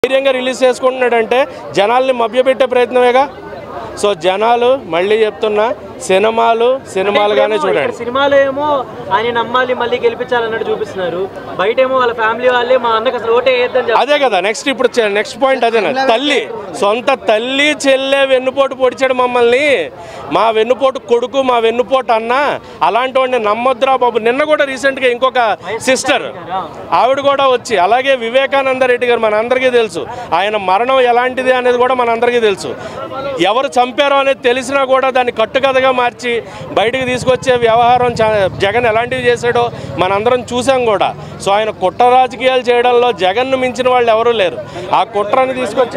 ధైర్యంగా రిలీజ్ చేసుకుంటున్నాడంటే జనాల్ని మభ్యపెట్టే ప్రయత్నమేగా సో జనాలు మళ్ళీ చెప్తున్నా సినిమాలు సినిమాలుగానే ఇక్కడ చూడండి సినిమాలో ఏమో ఆయన నమ్మాలి మళ్ళీ గెలిపించాలన్నట్టు చూపిస్తున్నారు బయట ఏమో వాళ్ళ ఫ్యామిలీ వాళ్ళే మా అన్నకి అసలు ఓటే వేయద్దని అదే కదా నెక్స్ట్ ఇప్పుడు నెక్స్ట్ పాయింట్ అదేనా తల్లి సొంత తల్లి చెల్లె వెన్నుపోటు పొడిచాడు మమ్మల్ని మా వెన్నుపోటు కొడుకు మా వెన్నుపోటు అన్న అలాంటి వాడిని నమ్మొద్దురా బాబు నిన్న కూడా రీసెంట్గా ఇంకొక సిస్టర్ ఆవిడ కూడా వచ్చి అలాగే వివేకానంద రెడ్డి గారు మన అందరికీ తెలుసు ఆయన మరణం ఎలాంటిది అనేది కూడా మన అందరికీ తెలుసు ఎవరు చంపారో అనేది తెలిసినా కూడా దాన్ని కట్టుకథగా మార్చి బయటికి తీసుకొచ్చే వ్యవహారం చ- జగన్ ఎలాంటివి చేశాడో మనందరం చూసాం కూడా సో ఆయన కుట్ర రాజకీయాలు చేయడంలో జగన్ను మించిన వాళ్ళు ఎవరూ లేరు ఆ కుట్రని తీసుకొచ్చి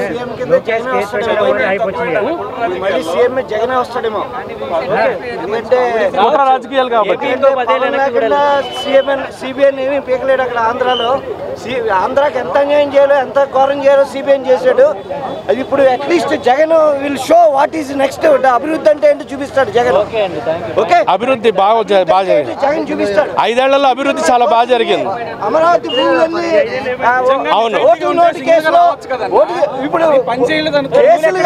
మళ్ళీ సీఎం జగనే వస్తాడేమో ఎందుకంటే కుట్ర రాజకీయాలు కాబట్టి ఇంకో పదేళ్ళకి లేకుండా సీఎం సిబిఐని ఏమీ పీకలేడు అక్కడ ఆంధ్రాలో సి- ఆంధ్రాకి ఎంత అన్యాయం చేయాలో ఎంత ఘోరం చేయాలో సిబిఐ చేశాడు అది ఇప్పుడు at least Jagan will show what is next అభివృద్ధి అంటే ఏంటో చూపిస్తాడు జగన్ ఓకే అభివృద్ధి బాగా జ- బాగా జరిగింది జగన్ చూపిస్తాడు ఐదేళ్లలో అభివృద్ధి చాలా బాగా జరిగింది అమరావతి భూములన్నీ ఆ, ఓ- అవును. ఓటు నోటు కేసులో ఓటు ఇప్పుడు కేసులు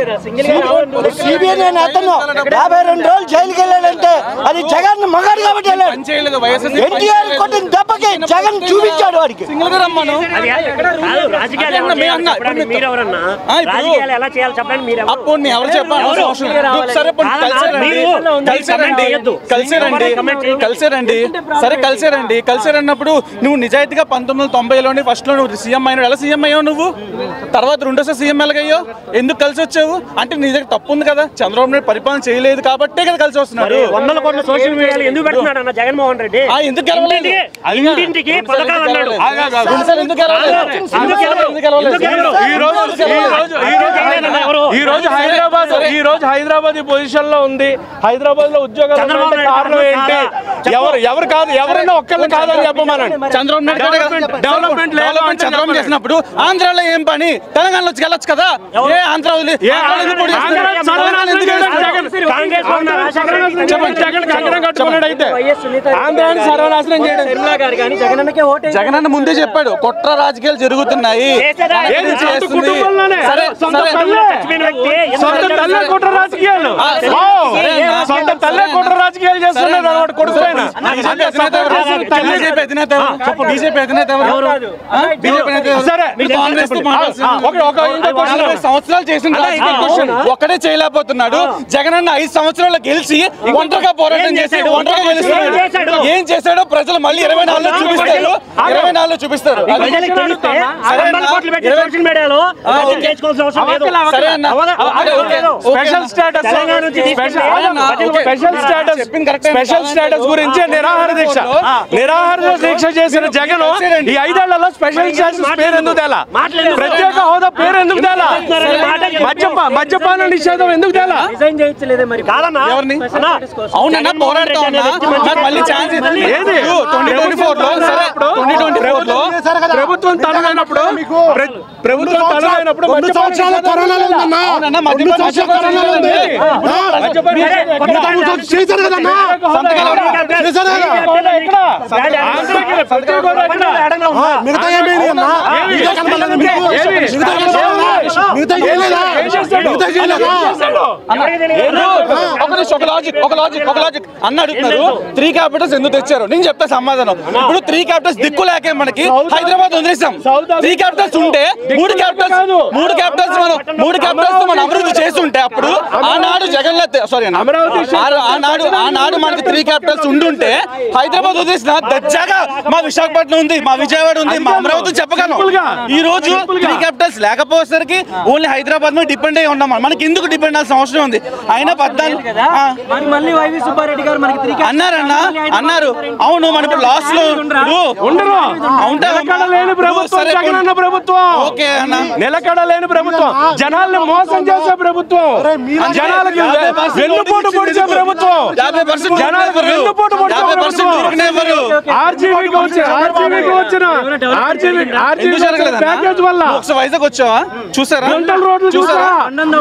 సిబిఐ నేను అతను యాభై రెండు రోజులు జైలుకి వెళ్ళాడంటే అది జగన్ మగాడు కాబట్టి వెళ్ళాడు ఎన్టీఆర్ కొట్టిన దెబ్బకి జగన్ చూపించాడు వాడికి అది కాదు, రాజకీయాలు ఎవరు చేయాలి చెప్పడానికి మీరెవరన్నా రాజకీయాలు ఎలా చేయాలి చెప్పడానికి మీరు అప్పుడు నేను ఎవరు చెప్పాను ఎవరు? అవసరం లేదు. సరే పోనీ కలిసారండి మీరు కలిసారండి చేయొద్దు. కలిసారండి comment చేయొద్దు. కలిసారండి సరే కలిసారండి కలిసారన్నప్పుడు నువ్వు నిజాయితీగా పంతొమ్మిది వందల తొంభైలోని ఫస్ట్ లో నువ్వు సీఎం అయినావు ఎలా సీఎం అయ్యావు నువ్వు తర్వాత రెండోసారి సీఎం ఎలాగయ్యావు ఎందుకు కలిసి వచ్చావు అంటే నీ దగ్గర తప్పు ఉంది కదా చంద్రబాబు నాయుడు పరిపాలన చేయలేదు కాబట్టే కదా కలిసి వస్తున్నాడు వందల కోట్ల సోషల్ మీడియాలో ఎందుకు పెడుతున్నాడు అన్న జగన్మోహన్ రెడ్డి ఆ, ఎందుకు గెలవలేదు? ఇంటింటికి- ఇంటింటికి పథకాలు అన్నాడు రెండుసార్లు ఎందుకు గెలవలేదు? ఎందుకు గెలవలేదు? ఎందుకు గెలవలేదు? ఎందుకు గెలవలేదు? ఈ రోజు ఈ రోజు ఈ రోజు ఈ రోజు హైదరాబాద్ ఈ రోజు హైదరాబాద్ ఈ పొజిషన్ లో ఉంది హైదరాబాద్ లో ఉద్యోగాలు చంద్రబాబు ఉన్నాయంటే నాయుడు కారణం ఏంటి కాదా? ఎవరు ఎవరు కాదు ఎవరైనా ఒక్కళ్ళు కాదని చెప్పమనండి చంద్రబాబు నాయుడు డెవలప్మెంట్ డెవలప్మెంట్ లేదు డెవలప్మెంట్ అంటే చంద్రబాబు చెప్పండి. చేసినప్పుడు ఆంధ్రాలో ఏం పని తెలంగాణలో వచ్చి వెళ్ళొచ్చు కదా ఏ ఆంధ్ర వదిలి ఏ ఆంధ్రాలో ఎందుకు పోటీ చేస్తున్నారు? ఆంధ్ర సర్వనాశనం ఎందుకు చేయడం చేస్తున్నారు? జగన్. కాంగ్రెస్ ఉన్న రాజశేఖర రెడ్డి చెప్పండి జగన్ కంకణం కట్టుకున్నాడు అయితే వైఎస్ సునీత ఆంధ్రాన్ని సర్వనాశనం చేయడం నిర్మలా గారు కానీ జగన్ అన్నకే ఓటే జగనన్న ముందే చెప్పాడు కుట్ర రాజకీయాలు జరుగుతున్నాయి చేసేదా? మన ఏది గురించి సొంత చేస్తుంది. కుటుంబంలోనే? సరే, సొంత సరే. తల్లే. చచ్చిపోయిన వ్యక్తి ఎందుకు సొంత రాజకీయాలు తల్లే చేస్తాడు? కుట్ర రాజకీయాలు ఆ, సరే, వావ్. సరే అన్న. సొంత తల్లే కుట్ర రాజకీయాలు చేస్తున్నాడు అన్నమాట కొడుకు పైన బీజేపీ అధినేత ఎవరు? బీజేపీ అధినేత ఎవరు? బీజేపీ అధినేత ఎవరు? ఆ? బీజేపీ అధినేత ఎవరు? సరే. మీరు కాంగ్రెస్ తో మాట్లాడాల్సింది. ఆ, ఒక- ఒక- ఇంకో question. నలభై సంవత్సరాలు చేసిన రాజకీయ క్వశ్చన్ ఒక్కడే చేయలేకపోతున్నాడు జగన్ అన్న ఐదు సంవత్సరాలు గెలిచి ఒంటరిగా పోరాటం ఏం చేసి చేశాడు? ఒంటరిగా ఏం చేశాడు? గెలుస్తున్నాడు ఏం చేశాడో ప్రజలు మళ్ళీ ఇరవై నాలుగులో చూపిస్తారు ఇరవై నాలుగులో చూపిస్తారు అది- ప్రజలకు తెలిస్తే సరే వందల అన్న. కోట్లు పెట్టి ఇరవై- సోషల్ మీడియాలో ఆ, బడ్జెట్ ఓకే. చేసుకోవాల్సిన అవసరం లేదు సరే అన్న. అవద- ఓకే, ఓకే. లేదు. స్పెషల్ స్టేటస్ తెలంగాణ నుంచి స్పెషల్ తీసుకెళ్ళి అన్న, ఓకే. స్పెషల్ స్టేటస్ చెప్పింది కరెక్టే. స్పెషల్ స్టేటస్ గురించి నిరాహార దీక్ష నిరాహార దీక్ష చేసిన జగన్ ఈ ఐదేళ్లలో స్పెషల్ స్టేటస్ పేరు ఎందుకు తేలా మాట్లాడలేదు. ప్రత్యేక హోదా పేరు ఎందుకు తేలా సరే, మాట్లాడండి. మద్యపా మద్యపాన నిషేధం ఎందుకు తేలా రిజైన్ చేయొచ్చలేదే మరి కాదన్నా ఎవరిని? అన్నా, అవునన్నా జగన్మోహన్ పోరాడుతా రెడ్డి అనే ఉన్నా వ్యక్తి మంచి నాకు మళ్ళీ ఛాన్స్ మళ్ళీ- ఏది? ట్వంటీ ట్వంటీ ఫోర్ లో సరే ట్వంటీ ట్వంటీ ఫోర్ లో ప్రభుత్వం తనమైనప్పుడు ప్ర- ప్రభుత్వం తనమైనప్పుడు రెండు సంవత్సరాల కరోనాలో ఉందన్నా అవునన్నా, రెండు మద్యపాన సంవత్సరాల కరోనాలో ఉంది ఆ, మద్యపాన నిషేధం మిగతా మూడు చేశారు కదన్నా సంతకాలు ఎవరు? చేశారు కదా ఎక్కడ? ఆంధ్రాకి ప్రత్యేక హోదా ఎక్కడ? ఆ, మిగతా ఏమైంది అన్నా మిగతా కనపడలేదా మీకు ఏమి? మిగతా కనపడలేదా? మిగతా చేయలేదా ఏం చేశాడు? మిగతా చేయలేదా ఏం చేశాడు? ఎవరికి తెలియదు? ఒక నిమిషం, ఒక లాజిక్ ఒక లాజిక్ ఒక లాజిక్ అన్న అడుగుతున్నారు త్రీ క్యాపిటల్స్ ఎందుకు తెచ్చారు నేను చెప్తా సమాధానం ఇప్పుడు త్రీ క్యాపిటల్స్ దిక్కు లేకే మనకి హైదరాబాద్ వదిలేసాం త్రీ క్యాపిటల్స్ ఉంటే మూడు క్యాపిటల్స్ మూడు క్యాపిటల్స్ మనం మూడు క్యాపిటల్స్ మనం అభివృద్ధి చేస్తుంటే అప్పుడు ఆనాడు జగన్ సారీ అమరావతి ఆనాడు ఆనాడు మనకి త్రీ క్యాపిటల్స్ ఉండుంటే హైదరాబాద్ వదిలేసిన దచ్చాగా మా విశాఖపట్నం ఉంది మా విజయవాడ ఉంది మా అమరావతి చెప్పగలం ఈ రోజు త్రీ క్యాపిటల్స్ లేకపోయేసరికి ఓన్లీ హైదరాబాద్ మీద డిపెండ్ అయి ఉన్నాం మనకి ఎందుకు డిపెండ్ అవ్వాల్సిన అవసరం ఉంది అయినా పద్నాలుగు ఆ, మరి మళ్ళీ వైవి సుబ్బారెడ్డి గారు మనకి త్రీ అన్నారన్నా అన్నారు అవును మన ఇప్పుడు లాస్ట్ లో ఇప్పుడు ఉండరు ఉంటా నిలకడ లేని ప్రభుత్వం సరే, జగన్ అన్న ప్రభుత్వం ఓకే అన్న నిలకడ లేని ప్రభుత్వం జనాల్ని మోసం చేసే ప్రభుత్వం జనాలకి యాభై పర్సెంట్ వెన్నుపోటు పొడిచే ప్రభుత్వం యాభై పర్సెంట్ జనాలకు వెన్నుపోటు పొడిచే యాభై పర్సెంట్ ఊరికనే ఇవ్వరు. ఆర్జీవీకి వచ్చి ఆర్జీవీకి వచ్చిన ఆర్జీవీ ఎందుకు ఆర్జీవీ జరగలేదన్నా? ప్యాకేజ్ వల్ల నువ్వు ఒకసారి వైజాగ్ వచ్చావా చూసారా గుంటల రోడ్లు చూసారా చూసారా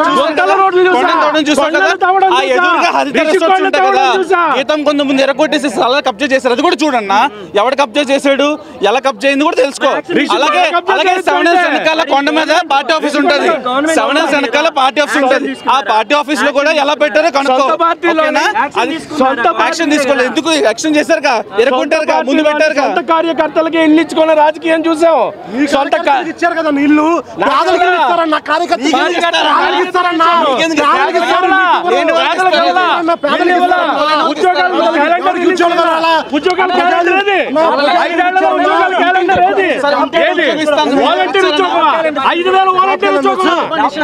గుంతల రోడ్లు చూసా. కొండను తవ్వడం చూసాం కదా కొండలు తవ్వడం ఆ చూసా. ఎదురుగా హరిత రిషి రెసార్ట్స్ కొండలు ఉంటాయి కదా తవ్వడం చూసా. గీతం కొంత ముందు ఎరగొట్టేసి స్థలాలు కబ్జా చేశారు అది కూడా చూడన్నా ఎవడు కబ్జా చేశాడు ఎలా కబ్జా అయింది కూడా తెలుసుకో రిషి అలాగే కొండ కబ్జా అలాగే చేస్తుంటే. సెవెన్ హిల్స్ వెనకాల కొండ మీద పార్టీ ఆఫీస్ ఉంటది సెవెన్ హిల్స్ వెనకాల పార్టీ ఆఫీస్ ఉంటది ఆ పార్టీ ఆఫీస్ లో కూడా ఎలా పెట్టారో కనుక్కో సొంత పార్టీలోనే ఓకేనా? అది సొంత యాక్షన్ తీసుకోలేదు ఎందుకు యాక్షన్ చేశారుగా ఎరగొట్టారుగా ముందు పెట్టారుగా సొంత కార్యకర్తలకి ఇల్లు ఇచ్చుకున్న రాజకీయం చూసాం సొంత కా- ఇచ్చారు కదా నీళ్లు పేదలకి కూడా. ఇస్తారన్న కార్యకర్త పేదలకి ఇస్తారన్న పేదలకి ఇస్తారన్న. నేను పేదలకు ఇవ్వాలా? పేదలకి నేను ఇవ్వాలా? ఇవ్వాలా? ఉద్యోగాలు క్యాలెండర్ ఎవరికి ఉద్యోగాలు రావాలా? ఉద్యోగాల క్యాలెండర్ ఏది? ఐదేళ్లలో ఉద్యోగాల క్యాలెండర్ ఏది? ఏది? వాలంటీర్ ఉద్యోగమా? ఐదు వేల వాలంటీర్ ఉద్యోగమా?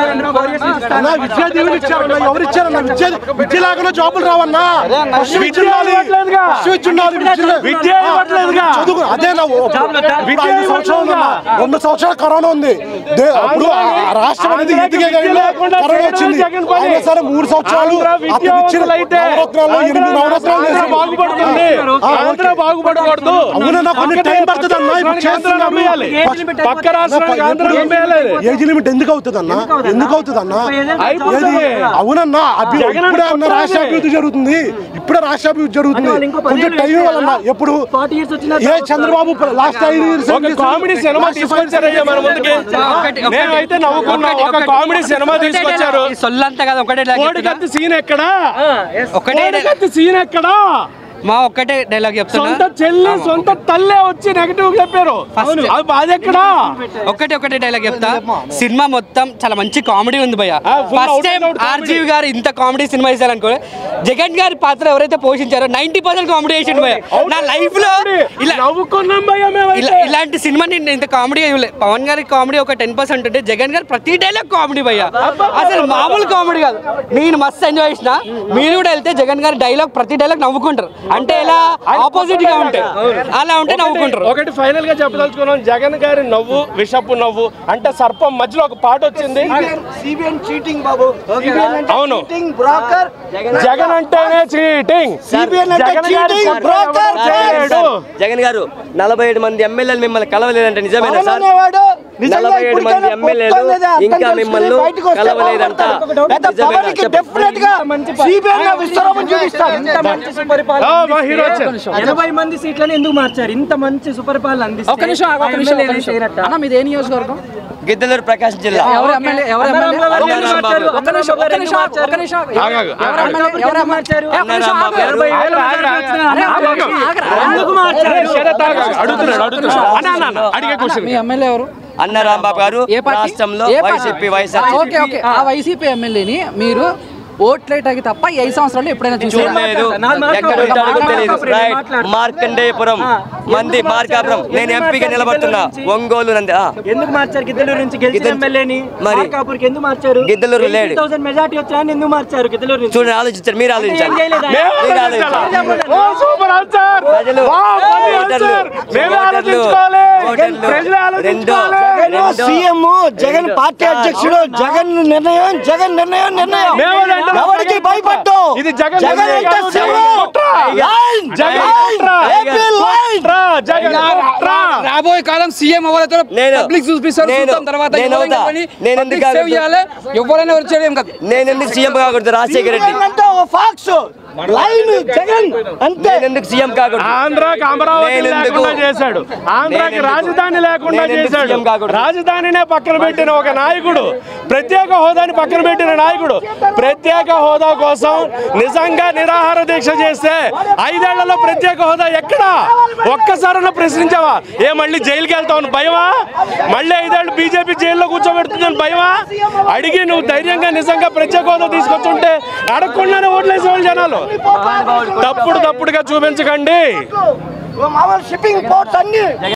అన్న విద్యా దీవెన ఇచ్చారన్న ఎవరు ఇచ్చారన్న విద్య విద్య లేకుండా జాబులు రావన్నా ఫస్ట్ విద్య విద్య ఉండాలి. ఇవ్వట్లేదుగా. ఫస్ట్ విద్య ఉండాలి విద్య లే- విద్య ఇవ్వట్లేదుగా. చదువు అదే నా ఓ- ఇప్పుడు ఐదు సంవత్సరాలు ఉందన్న రెండు సంవత్సరాలు కరోనా ఉంది దే- అప్పుడు ఆ రాష్ట్రం అనేది ఎదిగే టైంలో కరోనా వచ్చింది అయినా సరే మూడు సంవత్సరాలు ఆంధ్ర అతను ఇచ్చిన విద్యావంతులైతే నవరత్నాలు ఎనిమిది నవరత్నాలు ఆంధ్ర చేశాడు. బాగుపడుతుంది ఆ, ఆంధ్ర ఓకే. బాగుపడకూడదు అవునన్నా కొన్ని పక్కనే టైం పడుతుంది అన్న ఇప్పుడు పక్క రాష్ట్రానికి చేస్తున్నాము. పంపేయాలి. ఫస్ట్- పక్క రాష్ట్రానికి ఆంధ్ర పంపేయాలి ఏజ్ లిమిట్ ఎందుకు అవుతుంది అన్న ఎందుకు అవుతుంది అన్న అయిపోతుంది. ఏది? అవునన్నా అభి జగన్ ఇప్పుడే అన్న కొట్టాలి. రాష్ట్ర అభివృద్ధి జరుగుతుంది ఇప్పుడే రాష్ట్ర అభివృద్ధి జరుగుతుంది వాళ్ళు ఇంకో కొంచెం పదేళ్ళు టైం ఇవ్వాలన్నా ఎప్పుడు ఫార్టీ ఇయర్స్ వచ్చిన ఏ చంద్రబాబు లాస్ట్ ఐదు years ఒక కామెడీ సినిమా తీసుకొచ్చారయ్యా మన ముందుకి నేనైతే నవ్వుకున్నా ఒక కామెడీ సినిమా తీసుకొచ్చారు సొల్లంతా కదా ఒకటే డైలాగ్ కోడికత్తి సీన్ ఎక్కడా ఒకటే కోడికత్తి సీన్ ఎక్కడా మా ఒక్కటే డైలాగ్ చెప్తున్నా సొంత చెల్లి సొంత తల్లే వచ్చి నెగటివ్ చెప్పారు First. అది బాధ ఎక్కడా ఒక్కటే ఒకటే డైలాగ్ చెప్తా సినిమా మొత్తం చాలా మంచి కామెడీ ఉంది భయ్య ఆ, full first out time and out comedy. RGV garu ఇంత కామెడీ సినిమా ఇస్తారనుకో జగన్ గారి పాత్ర ఎవరైతే పోషించారో నైన్టీ పర్సెంట్ కామెడీ చేసిండు భయ్య నా లైఫ్ లో ఇలా నవ్వుకున్నాం భయ్యా ఇలా మేమైతే ఇలాంటి సినిమా నేను ఇంత కామెడీ ఇవ్వలే పవన్ గారి కామెడీ ఒక టెన్ పర్సెంట్ ఉంటే జగన్ గారు ప్రతి డైలాగ్ కామెడీ భయ్య అసలు మామూలు కామెడీ కాదు నేను మస్తు ఎంజాయ్ చేసిన మీరు కూడా వెళ్తే జగన్ గారి డైలాగ్ ప్రతి డైలాగ్ నవ్వుకుంటారు అంటే ఇలా ఆపోజిట్ గా ఉంటాయి అలా ఉంటే నవ్వుకుంటారు ఒకటి ఫైనల్ గా చెప్పదలుచుకున్నాం జగన్ గారి నవ్వు విషపు నవ్వు అంటే సర్పం మధ్యలో ఒక పాట వచ్చింది సిబిఎన్ చీటింగ్ బాబు అవును. చీటింగ్ బ్రోకర్ జగన్ అంటేనే చీటింగ్ సిబిఎన్ అంటే జగన్ గారి చీటింగ్ కుట్ర బ్రోకర్ ఎవరు చేయలేడు. జగన్ గారు నలభై ఏడు మంది ఎమ్మెల్యేలు మిమ్మల్ని కలవలేదంటే నిజమేనా సార్ అనేవాడు నిజంగా నలభై ఏడు మంది ఇప్పటికైనా ఎమ్మెల్యేలు పొట్టనేది అర్థం ఇంకా చేసుకుని మిమ్మల్ని బయటకు వస్తే కలవలేదంట బాగుపడతారు. పెద్ద నిజమేనా? పవన్కి చెప్పండి. డెఫినెట్ గా సిబిఎన్ విశ్వరూపం చూపిస్తాడు ఇంత మంచి సుపరిపాలన ఆ, మా హీరో అందిస్తే వచ్చారు. ఎనభై మంది సీట్లను ఎందుకు మార్చారు ఇంత మంచి సుపరిపాలన అందిస్తే ఒక నిమిషం ఆగు, ఒక ఆ నిమిషం ఒక ఎమ్మెల్యేలు నిమిషం చేయనట్ట? అన్న మీది ఏ నియోజకవర్గం గిద్దలూరు ప్రకాశం జిల్లా ఎవరు ఎమ్మెల్యే ఎవరు అన్నారాం ఎమ్మెల్యే బాబు గారు అన్నారాం మార్చారు. బాబు. ఒక్క నిమిషం ఒక్క అన్నారాం నిమిషం బాబు ఒక్క నిమిషం ఆగు, ఆగు, ఎవరు ఆగు. ఎమ్మెల్యే ఎవరు మార్చారు? ఎమ్మెల్యే ఒక్క నిమిషం అన్నారాం బాబు ఆగు. గారు. ఎనభై ఏళ్ళ ఆగు, ఆగు, వచ్చిన అరే, అన్నారాం ఆగు, బాబు. ఆగు. ఎందుకు మార్చారు? శరత్ ఆగు, ఆగు. అడుగుతున్నాడు అడుగుతున్నాడు అన్న, అన్న, అన్న, అడిగే క్వశ్చన్ మీ ఎమ్మెల్యే ఎవరు అన్న రాంబాబు గారు ఏ పార్టీ రాష్ట్రంలో ఏ పార్టీ? వైసీపీ ఆ, వైఎస్ఆర్ ఓకే ఓకే ఆ వైసీపీ ఎమ్మెల్యేని మీరు ఓట్లేటాకి తప్ప ఈ ఐదు సంవత్సరాలు ఎప్పుడైనా చూసారా చూడలేదు నాలుగు మాటలు ఎక్కడ ఉంటాడో మాట్లాడు. తెలియదు మాట్లాడు. రైట్ మాట్లాడు. మార్కండేయపురం మంది ఎందుకు మార్కాపురం మార్చారు? నేను ఎందుకు ఎంపీగా మార్చారు నిలబడుతున్నా గిద్దలూరు నుంచి? ఒంగోలు నంది ఆ. ఎందుకు మార్చారు గిద్దలూరు నుంచి గెలిచిన గిద్దలు- ఎమ్మెల్యేని మరి మార్కాపూర్కి ఎందుకు మార్చారు గిద్దలూరు లేడు. థౌసండ్ మెజార్టీ వచ్చాయని ఎందుకు మార్చారు గిద్దలూరు నుంచి చూడండి ఆలోచించారు మీరు ఆలోచించాలి ఏం చేయలేదా? మేము మీరు ఆలోచించాలా? ఆలోచించాలి ఓ, సూపర్ ఆన్సర్. ప్రజలు వా, ఫన్నీ ఓటర్లు, ఆన్సర్. మేమే ఓటర్లు, ఆలోచించుకోవాలి ఓటర్లు, ప్రజలే రెండో ఆలోచించుకోవాలి రెండో సీఎం జగన్ పార్టీ అధ్యక్షుడు జగన్ నిర్ణయం జగన్ నిర్ణయం నిర్ణయం మేము అంటే ఎవరికి భయపడ్డు ఇది జగన్ జగన్ నిర్ణయం అంటే కాదు, సింహం. జగన్ కుట్ర. లైన్, జగన్ లైన్, కుట్ర. AP line. కుట్ర, జగన్ కుట్ర. రాబోయే కాలం సీఎం ఎవరైతే నేను- పబ్లిక్ చూపిస్తారు నేను- చూద్దాం తర్వాత నేను ఎవరైనా అవుతా. కానీ నేను public ఎందుకు save చేయాలి ఎవరైనా వచ్చేది ఏం కాదు నేను ఎందుకు సీఎం కాకూడదు రాజశేఖర రెడ్డి సీఎం అంటే ఓ ఫాక్స్ లైన్ జగన్ అంతే నేను ఎందుకు సీఎం కాకూడదు ఆంధ్రాకి అమరావతి నేను ఎందుకు? లేకుండా చేశాడు ఆంధ్రాకి నేను ఎందుకు? రాజధాని లేకుండా నేను ఎందుకు చేశాడు సీఎం కాకూడదు? రాజధానినే పక్కన పెట్టిన ఒక నాయకుడు ప్రత్యేక హోదాని పక్కన పెట్టిన నాయకుడు ప్రత్యేక హోదా కోసం నిజంగా నిరాహార దీక్ష చేస్తే ఐదేళ్లలో ప్రత్యేక హోదా ఎక్కడా ఒక్కసారన్నా ప్రశ్నించావా ఏ మళ్ళీ జైలుకి వెళ్తావు భయమా మళ్ళీ ఐదేళ్ళు బీజేపీ జైల్లో కూర్చోబెడుతుందని భయమా అడిగి నువ్వు ధైర్యంగా నిజంగా ప్రత్యేక హోదా తీసుకొచ్చుంటే అడగకుండానే ఓట్లేసేవాళ్ళు జనాలు తప్పుడు తప్పుడుగా చూపించకండి మామూలు షిప్పింగ్ పోర్ట్స్ అన్ని